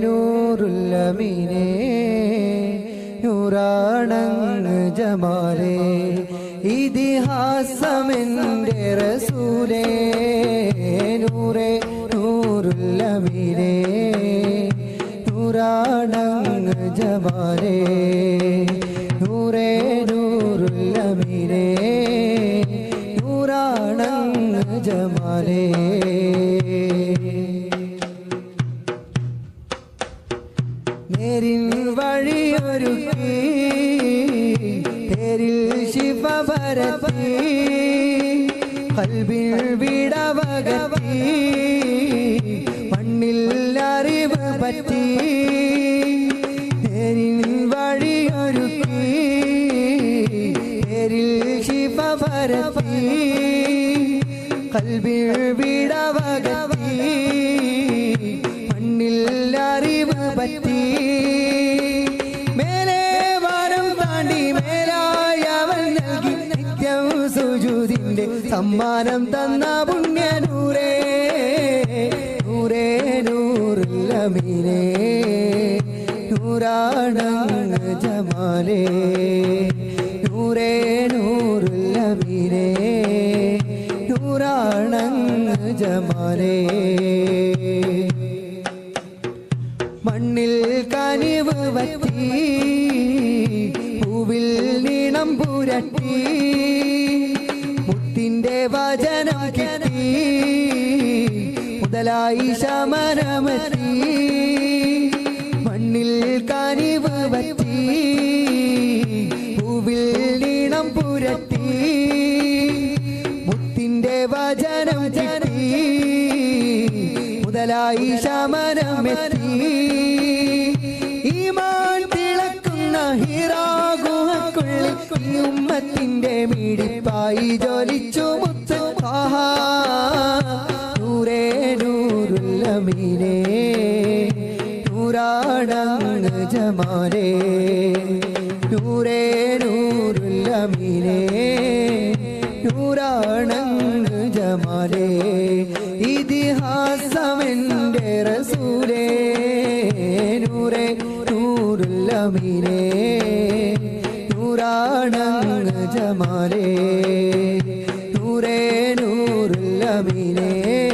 നൂറുല്ലമീനേ നൂറാണങ്ങ് ജമാലേ ഇതിഹാസമെൻ്റെ റസൂലേ നൂറേ നൂറുല്ലമീനേ നൂറാണങ്ങ് ജമാലേ നൂറേ നൂറുല്ലമീനേ നൂറാണങ്ങ് ജമാലേ നേരിൻ വഴിയൊരുക്കി പേരിൽ ശിവ പരത്തി കൽവിൽ വിടവകത്തി മണ്ണിൽ അറിവ് പറ്റി നേരിൻ വഴിയൊരുക്കി പേരിൽ ശിവ പരത്തി കൽവിൽ വിടവകത്തി മണ്ണിൽ അറിവ് പറ്റി മേലെ വാരം താണ്ടി മേലായി അവൻ നൽകി നിത്യം സുജുതിന്റെ സമ്മാനം തന്ന പുണ്യനൂരേ നൂറേ നൂറുല്ലമീനേ നൂറാണങ്ങ് ജമാലേ നൂറേ നൂറുല്ലമീനേ നൂറാണങ്ങ് ജമാലേ മണ്ണിൽ കനിവ് വറ്റി പൂവിൽ നീണം പുരട്ടി മുത്തിന്റെ വചനം കിട്ടി മുതലായി ശമനമത്തി മണ്ണിൽ കനിവ് വറ്റി പൂവിൽ നീണം പുരട്ടി മുത്തിന്റെ വചനം കിട്ടി മുതലായി ശമനമെത്തി ഈമാൻ തിളക്കുന്ന ഹിറാഗുഹക്കുള്ളിൽ ഈ ഉമ്മത്തിന്റെ മിടിപ്പായി ജ്വലിച്ചു മുത്ത് ആഹാ നൂറേ നൂറുല്ലമീനേ നൂറാണങ്ങ് ജമാലേ നൂറേ നൂറുല്ലമീനേ നൂറാണങ്ങ് ജമാലേ ഇതിഹാസമെൻ്റെ റസൂലേ നൂറേ നൂറുല്ലമീനേ നൂറാണങ്ങ് ജമാലേ നൂറേ നൂറുല്ലമീനേ